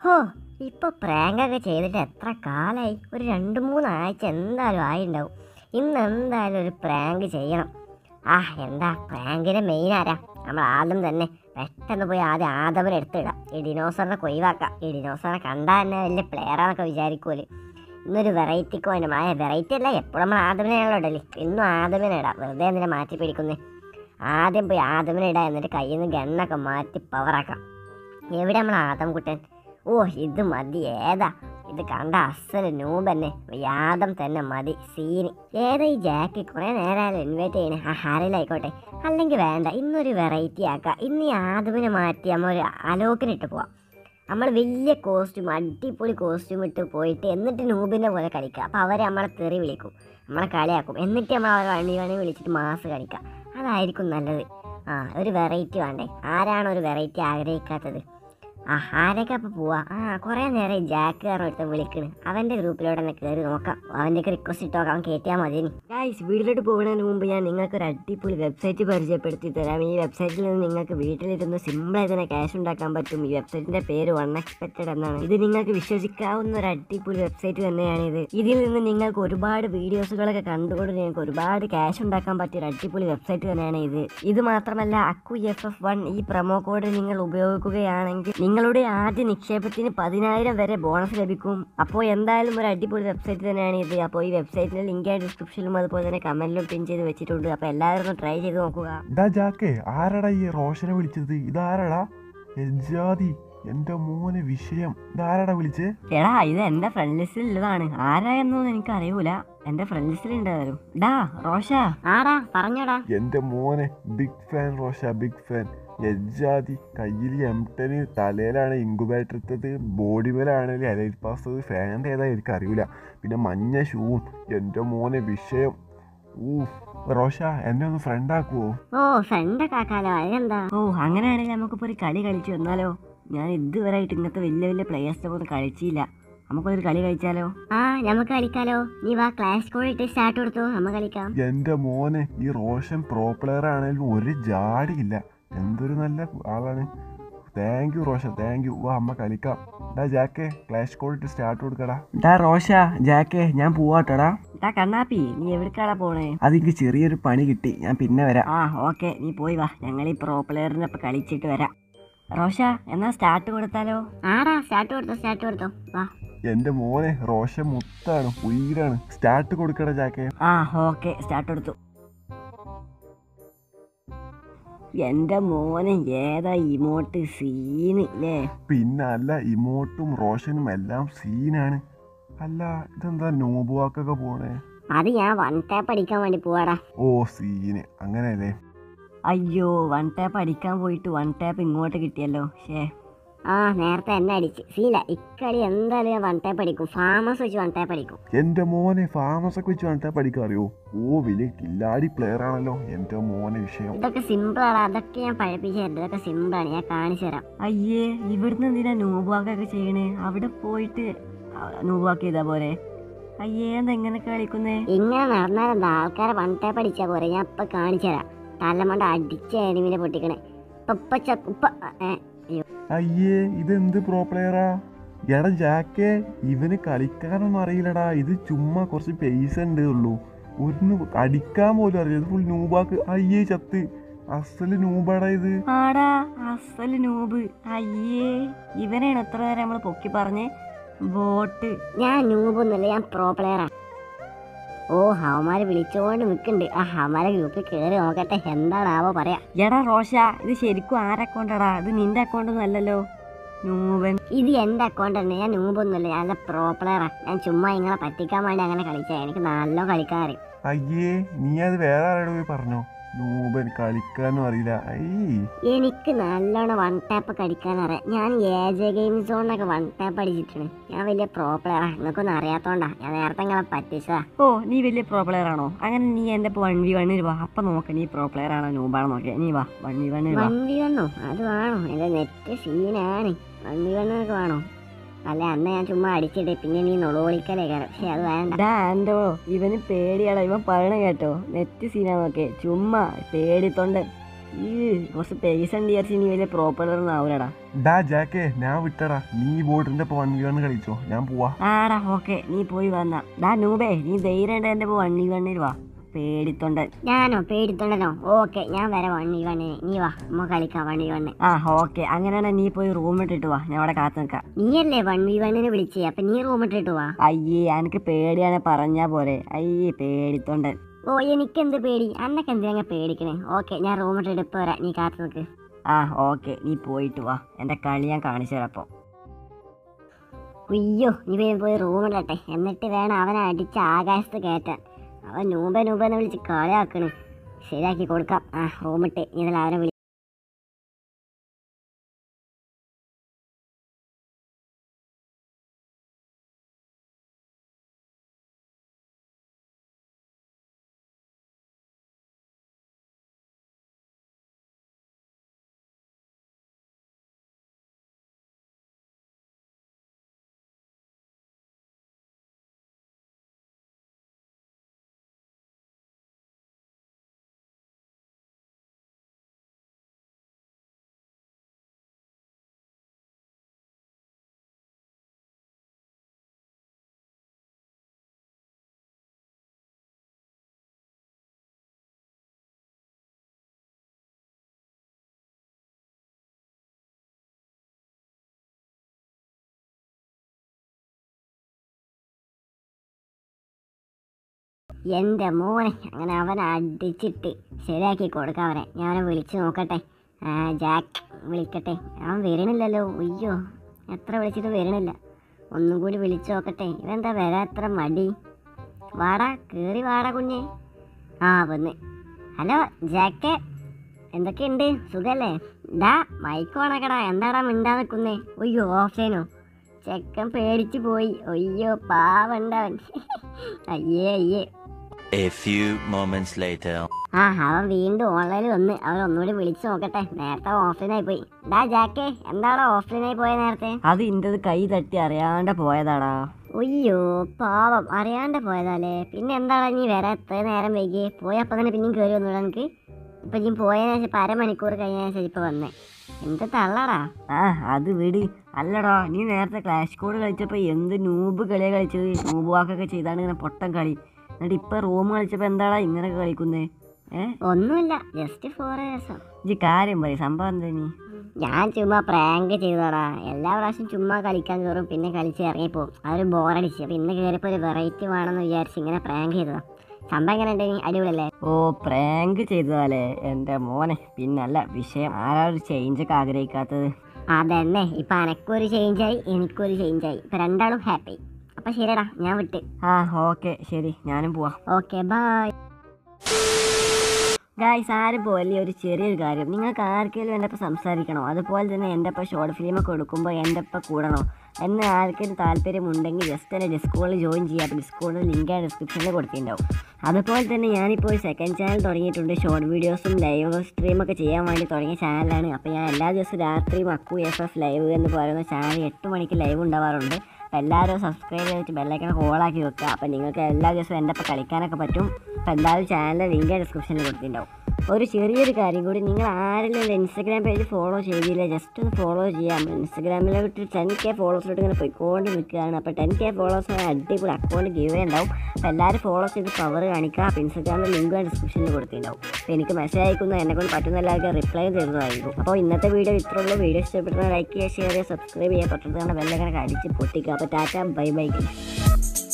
ഹോ ഇപ്പൊ പ്രാങ്കൊക്കെ ചെയ്തിട്ട് എത്ര കാലായി ഒരു രണ്ട് മൂന്നാഴ്ച എന്തായാലും ആയിണ്ടാവും ഇന്ന് എന്തായാലും ഒരു പ്രാങ്ക് ചെയ്യണം ആ എന്താ പ്രാങ്കിന്റെ മെയിൻ ആരാ നമ്മൾ ആദ്യം തന്നെ പെട്ടെന്ന് പോയി ആദ്യം ആദമിനെ എടുത്തിടാം ഈ ഡിനോസറിനെ കൊയ്വാക്കാം ഈ ഡിനോസറിനെ കണ്ടാൽ തന്നെ വലിയ പ്ലെയറാന്നൊക്കെ വിചാരിക്കൂല് ഇന്നൊരു വെറൈറ്റിക്ക് വേണ്ടി ആ വെറൈറ്റി അല്ല എപ്പോഴും നമ്മൾ ആദമിനെയാണല്ലോ ഇടല് ഇന്നും ആദമിനെ ഇടാം വെറുതെ എന്തിനാ മാറ്റി പിടിക്കുന്നേ ആദ്യം പോയി ആദമിനെ ഇടാം എന്നിട്ട് കയ്യിൽ നിന്ന് ഗണ്ണൊക്കെ മാറ്റി പവറാക്കാം എവിടെ നമ്മൾ ആദം കുട്ടൻ ഓ ഇത് മതി ഏതാ ഇത് കണ്ട അസല് നൂബ് തന്നെ യാദം തന്നെ മതി സീന് ഏതാ ഈ ജാക്ക് കുറെ നേരമായാലും ഇൻവൈറ്റ് ചെയ്യണേ ആ ഹാരയിലായിക്കോട്ടെ അല്ലെങ്കിൽ വേണ്ട ഇന്നൊരു വെറൈറ്റി ആക്കാം ഇന്ന് ഈ ആദമിനെ മാറ്റി നമ്മൾ ഒരു അലോക്കിനിട്ട് പോവാം നമ്മൾ വലിയ കോസ്റ്റ്യൂം അടിപൊളി കോസ്റ്റ്യൂം ഇട്ട് പോയിട്ട് എന്നിട്ട് നൂബിൻ്റെ പോലെ കളിക്കുക അപ്പോൾ അവരെ നമ്മളെ തെറി വിളിക്കും നമ്മളെ കളിയാക്കും എന്നിട്ട് നമ്മൾ അവരെ വണ്ടി വണി വിളിച്ചിട്ട് മാസ് കളിക്കുക അതായിരിക്കും നല്ലത് ആ ഒരു വെറൈറ്റി വേണ്ടേ ആരാണ് ഒരു വെറൈറ്റി ആഗ്രഹിക്കാത്തത് ആ ആരൊക്കെ അപ്പോൾ പോവാ ആ കുറേ നേരം ജാക്ക് കാരണം ഒരുത്തൻ വിളിക്കണ് അവൻ്റെ ഗ്രൂപ്പിലൂടെ തന്നെ കയറി നോക്കാം അവൻ്റെയൊക്കെ റിക്വസ്റ്റ് ഇട്ട് നോക്കാം അവൻ കയറ്റിയാൽ മതി ഗായ്സ് വീട്ടിലോട്ട് പോകുന്നതിന് മുമ്പ് ഞാൻ നിങ്ങൾക്ക് ഒരു അടിപൊളി വെബ്സൈറ്റ് പരിചയപ്പെടുത്തി തരാം ഈ വെബ്സൈറ്റിൽ നിന്ന് നിങ്ങൾക്ക് വീട്ടിലിരുന്ന് സിമ്പിളായി തന്നെ ക്യാഷ് ഉണ്ടാക്കാൻ പറ്റും ഈ വെബ്സൈറ്റിന്റെ പേര് അൺഎക്സ്പെക്റ്റഡ് എന്നാണ് ഇത് നിങ്ങൾക്ക് വിശ്വസിക്കാവുന്ന ഒരു അടിപൊളി വെബ്സൈറ്റ് തന്നെയാണ് ഇത് ഇതിൽ നിന്ന് നിങ്ങൾക്ക് ഒരുപാട് വീഡിയോസുകളൊക്കെ കണ്ടുകൊണ്ട് നിങ്ങൾക്ക് ഒരുപാട് ക്യാഷ് ഉണ്ടാക്കാൻ പറ്റിയ ഒരു അടിപൊളി വെബ്സൈറ്റ് തന്നെയാണ് ഇത് ഇത് മാത്രമല്ല അക്കു എഫ് എഫ് വൺ ഈ പ്രൊമോ കോഡ് നിങ്ങൾ ഉപയോഗിക്കുകയാണെങ്കിൽ നിങ്ങളുടെ ആദ്യ നിക്ഷേപത്തിന് പതിനായിരം വരെ ബോണസ് ലഭിക്കും അപ്പോൾ എന്തായാലും ഒരു അടിപൊളി വെബ്സൈറ്റ് തന്നെയാണ് ഇത് അപ്പോൾ ഈ വെബ്സൈറ്റിന്റെ ലിങ്ക് ഡിസ്ക്രിപ്ഷനിലും അതുപോലെ തന്നെ കമന്റിലും പിൻ ചെയ്ത് വെച്ചിട്ടുണ്ട് അപ്പോൾ എല്ലാവരും ഒന്ന് ട്രൈ ചെയ്ത് നോക്കുക ഡാ ജാക്കേ ആരടാ ഈ റോഷനെ വിളിച്ചത് ഇതാരടാ എജാതി എന്റെ മോനെ വിഷയം ഇതാരടാ വിളിച്ചേ എടാ ഇത് എന്റെ ഫ്രണ്ട് ലിസ്റ്റിൽ ഉള്ളതാണ് ആരായെന്നൊന്നും എനിക്ക് അറിയൂല എന്റെ ഫ്രണ്ട് ലിസ്റ്റിൽ ഉണ്ടാവും ഡാ റോഷ ആടാ പറഞ്ഞോടാ എന്റെ മോനെ ബിഗ് ഫാൻ റോഷ ബിഗ് ഫാൻ എജാതി കയ്യിൽ എംടന് തലയിലാണ് ഇൻകുബേറ്റർ ഇട്ടത് ബോഡി മേലാണെങ്കിൽ എലൈറ്റ് പാസ് ഫാൻ്റെ ഏതാ എനിക്ക് അറിയില്ല പിന്നെ മഞ്ഞ ഷൂവും എന്റെ മോനെ വിഷയം ഊ റോഷ എന്നെ ഒന്ന് ഫ്രണ്ട് ആക്കുവോ ഓ ഫ്രണ്ട് കാക്കാലോ അതെന്താ ഓ അങ്ങനെയാണെങ്കിൽ നമുക്കിപ്പോ ഒരു കളി കളിച്ചു വന്നാലോ ഞാൻ ഇതുവരെയായിട്ട് ഇങ്ങനത്തെ വലിയ വലിയ പ്ലേയേഴ്സിനെ ഒന്നും കളിച്ചില്ല നമുക്കൊരു കളി കളിച്ചാലോ ആ നമുക്ക് കളിക്കാലോ നീ വാ ക്ലാസ് കോഡ് ഇട്ട് സ്റ്റാർട്ട് കൊടുത്തു നമുക്ക് കളിക്കാം എന്റെ മോനെ ഈ റോഷൻ പ്രോ പ്ലെയർ ആണെങ്കിലും ഒരു ജാടിയില്ല എന്തൊരു നല്ല ആളാണ് thank you Roshan thank you വാ അമ്മ കളിക്കാം ഡാ ജാക്കേ ക്ലാഷ് കോഡിട്ട് സ്റ്റാർട്ട് കൊടുക്കടാ ഡാ റോഷ ജാക്കേ ഞാൻ പോവാട്ടടാ ഡാ കണ്ണാപ്പി നീ എവിടേക്കാടാ പോണേ അതെനിക്ക് ചെറിയൊരു പണി കിട്ടി ഞാൻ പിന്നെ വരാം ആ ഓക്കെ നീ പോയി വാ ഞങ്ങൾ ഈ പ്രോ പ്ലെയറിനെ ഇപ്പൊ കളിച്ചിട്ട് വരാം റോഷ എന്നാ സ്റ്റാർട്ട് കൊടുത്താലോ ആടാ സ്റ്റാർട്ട് കൊടുത്തോ സ്റ്റാർട്ട് കൊടുത്തോ വാ എന്റെ മോനെ റോഷൻ മുത്താണ് ഉയരാണ് സ്റ്റാർട്ട് കൊടുക്കടാ ജാക്കേ ആ ഓക്കെ സ്റ്റാർട്ട് കൊടുത്തു എന്റെ മോനെ ഏതാ ഇമോട്ട് സീന് ഇല്ലേ പിന്നെ അല്ല ഇമോട്ടും റോഷനും എല്ലാം സീനാണ് അല്ല ഇതെന്താ നോബുവാക്കൊക്കെ പോണേ അത് ഞാൻ വൺ ടാപ്പ് അടിക്കാൻ വേണ്ടി പോവാടാ ഓ സീന് അങ്ങനെയല്ലേ അയ്യോ വൺ ടാപ്പ് അടിക്കാൻ പോയിട്ട് വൺ ടാപ്പ് ഇങ്ങോട്ട് കിട്ടിയല്ലോ ഷേ ആ നേരത്തെ എന്നെ അടിച്ച് സീല ഇക്കളി എന്തായാലും ഞാൻ വൺ ടാപ്പ് അടിക്കും ഫാമസ് വെച്ച് വൺ ടാപ്പ് അടിക്കും എന്റെ മോനെ ഫാമസ് ഒക്കെ വെച്ച് കണ്ടിട്ടാ പഠിക്കാൻ അറിയോ ഓ വലിയ കില്ലാടി പ്ലെയർ ആണല്ലോ എന്റെ മോനെ വിഷയം ഇതൊക്കെ സിമ്പിളാണ് അതൊക്കെ ഞാൻ പഴപ്പിച്ച് തരാം ഇതൊക്കെ സിമ്പിളാണ് ഞാൻ കാണിച്ചു തരാം അയ്യേ ഇവിടുന്ന് എന്തിനാ നൂബാക്കൊക്കെ ചെയ്യണേ അവിടെ പോയിട്ട് നൂബാക്ക് ചെയ്താ പോരെ അയ്യേ എന്താ എങ്ങനെ കളിക്കുന്നേ ഇങ്ങനെ നടന്നാൽ എന്താ ആൾക്കാരെ വൺ ടാപ്പ് അടിച്ചാ പോരെ ഞാൻ ഇപ്പൊ കാണിച്ചു തരാം തലമണ്ട അടിച്ച എനിമിനെ പൊട്ടിക്കണേ ഇപ്പൊ ഇപ്പൊ ച- ഇപ്പൊ ഏ, അയ്യേ ഇതെന്ത് പ്രോ പ്ലെയറാ എടാ ജാക്കേ ഇവന് കളിക്കാനൊന്നും അറിയില്ലടാ ഇത് ചുമ്മാ കുറച്ച് പൈസ ഉണ്ട് ഉള്ളൂ ഒന്ന് അടിക്കാൻ പോലും അറിയില്ല ഇത് ഫുൾ നൂബാക്ക് അയ്യേ ചത്ത് അസല് നൂബാടാ ഇത് ആടാ അസല് നൂബ് അയ്യേ ഇവനെയാണ് എത്ര നേരം നമ്മൾ പൊക്കി പറഞ്ഞ് ബോട്ട് ഞാൻ നൂബൊന്നുമല്ല ഞാൻ പ്രോ പ്ലെയറാ ഓ ഹവമാര് വിളിച്ചോണ്ട് നിൽക്കുന്നുണ്ട് ആ ഹവമാരെ ഗ്രൂപ്പിൽ കയറി നോക്കട്ടെ എന്താണാവോ പറയാ എടാ റോഷ ഇത് ശരിക്കും ആരെ അക്കൗണ്ടാടാ ഇത് നിന്റെ അക്കൗണ്ട് ഒന്നും അല്ലല്ലോ നൂബൻ ഇത് എന്റെ അക്കൗണ്ട് തന്നെ ഞാൻ നൂബൊന്നുമല്ല ഞാൻ പ്രോ പ്ലെയറാ ഞാൻ ചുമ്മാ ഇങ്ങളെ പറ്റിക്കാൻ വേണ്ടി അങ്ങനെ കളിച്ചാ എനിക്ക് നല്ല കളിക്കാൻ അറിയും അയ്യേ നീ അത് വേറെ ആരോട് പോയി പറഞ്ഞോ നൂബൻ കളിക്കാനും അറിയില്ല ഐ എനിക്ക് നല്ലോണം വൺ ടാപ്പ് അടിക്കാൻ അറിയാം ഞാൻ എ ജെ ഗെയിം സോണിനൊക്കെ വൺ ടാപ്പ് അടിച്ചിട്ടുണ്ട് ഞാൻ വലിയ പ്രോ പ്ലെയറാ നിങ്ങൾക്കൊന്നും അറിയാത്തോണ്ടാ ഞാൻ നേരത്തെ നിങ്ങളെ പറ്റിച്ചതാ ഓ നീ വലിയ പ്രോ പ്ലെയർ ആണോ അങ്ങനെ നീ എന്റെ വൺ വി വണ്ണിന് വാ അപ്പൊ നോക്ക നീ പ്രോ പ്ലെയർ ആണോ നൂബാണോ നോക്കിയ നീ വാ വൺ വി വണ്ണിന് വാ വൺ വി വന്നോ അത് വേണോ എന്റെ നെറ്റ് സീനാണ് വൺ വി വണ്ണൊക്കെ വേണോ അല്ല അന്ന് ഞാൻ ചുമ്മാ അടിച്ചിട്ട് പിന്നെ നീ നുളോളിക്കലേ കയറാം പക്ഷെ അത് വേണ്ട ഡാ ആൻഡോ ഇവന് പേടിയാടാ ഇവൻ പറയണ കേട്ടോ നെറ്റ് സീനാ നോക്കേ ചുമ്മാ പേടിത്തൊണ്ട് ഈ കുറച്ച് പൈസ ഉണ്ട് വിചാരിച്ച് ഇനി വലിയ പ്രോപ്പർ ഒന്നും ആവൂലടാ ഡാ ജാക്കേ ഞാൻ വിട്ടടാ നീ ഈ ബോട്ടിന്റെ ഇപ്പൊ വൺ വി വൺ കളിച്ചോ ഞാൻ പോവാ ആടാ ഓക്കെ നീ പോയി വന്ന ഡാ നൂബേ നീ ധൈര്യം എൻ്റെ ഇപ്പോൾ വണ്ണി വണ്ണിൽ വാ പേടിത്തൊണ്ടൻ ഞാനോ പേടിത്തൊണ്ടനോ ഓക്കെ ഞാൻ വരാം വണ്ണി വണ്ണിന് നീ വാ നമ്മ കളിക്കാം വണ്ണി വണ്ണ് ആ ഓക്കെ അങ്ങനെയാണെങ്കിൽ നീ പോയി റൂം ഇട്ടിട്ട് വാ ഞാൻ അവിടെ കാത്തു നിൽക്കാം നീയല്ലേ വൺ വി വണ്ണിന് വിളിച്ചേ അപ്പൊ നീ റൂം ഇട്ടിട്ട് വാ അയ്യേ എനിക്ക് പേടിയാണ് പറഞ്ഞാ പോലെ അയ്യേ പേടിത്തൊണ്ടൻ ഓ എനിക്കെന്ത് പേടി അന്നൊക്കെ എന്തിനാ പേടിക്കണേ ഓക്കെ ഞാൻ റൂം ഇട്ടിട്ട് ഇപ്പൊ വരാം നീ കാത്തു നിൽക്ക് ആ ഓക്കെ നീ പോയിട്ട് വാ എൻ്റെ കളി ഞാൻ കാണിച്ചു തരാം അപ്പോൾ ഉയ്യോ നീ വേഗം പോയി റൂമിലട്ടെ എന്നിട്ട് വേണം അവനെ അടിച്ച് ആകാശത്ത് കയറ്റാൻ അവൻ നൂമ്പ നൂമ്പെന്ന് വിളിച്ച് കളിയാക്കണ് ശരിയാക്കി കൊടുക്കാം ആ റൂമിട്ട് നീ ഇതിൽ അവനെ വിളി എൻ്റെ മോനെ അങ്ങനെ അവനെ അടിച്ചിട്ട് ശരിയാക്കി കൊടുക്കാം അവനെ ഞാൻ അവനെ വിളിച്ച് നോക്കട്ടെ ആ, ജാക്ക് വിളിക്കട്ടെ അവൻ വരണില്ലല്ലോ അയ്യോ എത്ര വിളിച്ചിട്ട് വരണില്ല ഒന്നും കൂടി വിളിച്ചു നോക്കട്ടെ ഇവന്താ വരാത്ര മടി വാടാ കേറി വാടാ കുഞ്ഞെ ആ വന്ന് ഹലോ ജാക്കെ എന്തൊക്കെയുണ്ട് സുഖല്ലേ ഡാ മൈക്ക് ഓണക്കടാ എന്താടാ മിണ്ടാ നിൽക്കുന്നേ അയ്യോ ഓഫ്ലൈനോ ചെക്കൻ പേടിച്ചു പോയി അയ്യോ പാവണ്ടവൻ അയ്യേ അയ്യേ A few moments later. ആ അവൻ വീണ്ടും ഓൺലൈനിൽ വന്ന് അവൻ ഒന്നുകൂടി വിളിച്ചു നോക്കട്ടെ നേരത്തെ ഓഫ്ലൈനായി പോയി ഡാ ജാക്കെ എന്താടാ ഓഫ്ലൈനായി പോയ നേരത്തെ അത് ഇൻ്റെത് കൈ തട്ടി അറിയാണ്ട് പോയതാടാ ഒയ്യോ പാവം അറിയാണ്ട് പോയതാലേ പിന്നെ എന്താടാ നീ വരാൻ എത്ര നേരം വൈകി പോയപ്പോ തന്നെ പിന്നെയും കയറി വന്നൂടാ എനിക്ക് ഇപ്പൊ നീ പോയതിനു ശേഷം ഇപ്പൊ അരമണിക്കൂർ കഴിഞ്ഞ ശേഷം ഇപ്പൊ വന്നേ എന്ത് തള്ളടാ ആ അത് വിടി അല്ലടാ നീ നേരത്തെ ക്ലാഷ് കോഡ് കളിച്ചപ്പോൾ എന്ത് നൂബ് കളിയാണ് കളിച്ചത് നൂബ് വാക്കൊക്കെ ചെയ്താണ് ഇങ്ങനെ പൊട്ടൻ കളി എന്നിട്ട് ഇപ്പം റൂം കളിച്ചപ്പോൾ എന്താടാ ഇങ്ങനെയൊക്കെ കളിക്കുന്നേ ഏ ഒന്നുമില്ല ജസ്റ്റ് ഫോർ രസം ഇജ്ജ് കാര്യം പറയും സംഭവം എന്താ നീ ഞാൻ ചുമ്മാ പ്രാങ്ക് ചെയ്തതാടാ എല്ലാ പ്രാവശ്യം ചുമ്മാ കളിക്കാൻ കയറും പിന്നെ കളിച്ച് ഇറങ്ങിപ്പോവും അതൊരു ബോറടിച്ച് അപ്പൊ ഇന്ന് കയറിയപ്പോൾ ഒരു വെറൈറ്റി വേണമെന്ന് വിചാരിച്ച് ഇങ്ങനെ പ്രാങ്ക് ചെയ്തതാ സംഭവം എങ്ങനെ ഉണ്ട് അടിപൊളിയല്ലേ ഓ പ്രാങ്ക് ചെയ്തതല്ലേ എൻ്റെ മോനെ പിന്നല്ല വിഷയം ആരാ ഒരു ചേഞ്ചൊക്കെ ആഗ്രഹിക്കാത്തത് അതന്നെ ഇപ്പൊ അനക്കൊരു ചേഞ്ചായി എനിക്കൊരു ചേഞ്ചായി ഇപ്പൊ രണ്ടാളും ഹാപ്പി അപ്പൊ ശരിടാ ഞാൻ വിട്ട് ആ ഓക്കെ ശരി ഞാനും പോവാം ഓക്കെ ബൈ ഗായ്സ് ആരും പോലെ ഒരു ചെറിയൊരു കാര്യം നിങ്ങൾക്ക് ആർക്കെങ്കിലും എൻ്റെ ഒപ്പം സംസാരിക്കണോ അതുപോലെ തന്നെ എൻ്റെ ഒപ്പം ഷോർട്ട് ഫിലിമൊക്കെ എടുക്കുമ്പോൾ എൻ്റെ ഒപ്പം കൂടണോ എന്ന് ആർക്കെങ്കിലും താല്പര്യമുണ്ടെങ്കിൽ ജസ്റ്റ് എൻ്റെ ഡിസ്കോളിൽ ജോയിൻ ചെയ്യാം അപ്പോൾ ഡിസ്കോളിൽ ലിങ്ക് ആ ഡിസ്ക്രിപ്ഷനിൽ കൊടുത്തിട്ടുണ്ടാവും അതുപോലെ തന്നെ ഞാനിപ്പോൾ ഒരു സെക്കൻഡ് ചാനൽ തുടങ്ങിയിട്ടുണ്ട് ഷോർട്ട് വീഡിയോസും ലൈവ് സ്ട്രീമൊക്കെ ചെയ്യാൻ വേണ്ടി തുടങ്ങിയ ചാനലാണ് അപ്പോൾ ഞാൻ എല്ലാ ദിവസവും രാത്രി മക്കു എഫ് എഫ് ലൈവ് എന്ന് പറയുന്ന ചാനൽ എട്ട് മണിക്ക് ലൈവ് ഉണ്ടാവാറുണ്ട് അപ്പോൾ എല്ലാവരും സബ്സ്ക്രൈബ് ചെയ്തിട്ട് ബെല്ലൈക്കൺ ഓളാക്കി വെക്കുക അപ്പോൾ നിങ്ങൾക്ക് എല്ലാ ദിവസവും എൻ്റെ ഒപ്പം കളിക്കാനൊക്കെ പറ്റും അപ്പോൾ എന്തായാലും ചാനലിൻ്റെ ലിങ്ക് ഡിസ്ക്രിപ്ഷനിൽ കൊടുത്തിട്ടുണ്ടാവും ഒരു ചെറിയൊരു കാര്യം കൂടി നിങ്ങൾ ആരെങ്കിലും എൻ്റെ ഇൻസ്റ്റാഗ്രാം പേജ് ഫോളോ ചെയ്തില്ല ജസ്റ്റ് ഒന്ന് ഫോളോ ചെയ്യാം ഇൻസ്റ്റാഗ്രാമിലോട്ട് ടെൻ കെ ഫോളോസിലോട്ട് ഇങ്ങനെ പോയിക്കൊണ്ട് നിൽക്കുകയാണ് അപ്പോൾ ടെൻ കെ ഫോളോസ് അടിപൊളി അക്കൗണ്ട് ഗീവ് ഉണ്ടാവും അപ്പോൾ എല്ലാവരും ഫോളോ ചെയ്ത് പവർ കാണിക്കുക അപ്പോൾ ഇൻസ്റ്റാഗ്രാമിൽ ലിങ്ക് ഡിസ്ക്രിപ്ഷനിൽ കൊടുത്തിട്ടുണ്ടാവും അപ്പോൾ എനിക്ക് മെസ്സേജ് അയക്കുന്ന എന്നെ കൊണ്ട് പറ്റുന്ന എല്ലാവർക്കും റിപ്ലൈ തരുന്നതായിരിക്കും അപ്പോൾ ഇന്നത്തെ വീഡിയോ ഇത്രയുള്ളൂ വീഡിയോ ഇഷ്ടപ്പെടുന്ന ലൈക്ക് ചെയ്യുക ഷെയർ ചെയ്യുക സബ്സ്ക്രൈബ് ചെയ്യുക തൊട്ടടുത്ത് ബെല്ലൊക്കെ അടിച്ച് പൊട്ടിക്കുക അപ്പോൾ ടാറ്റ ബൈ ബൈ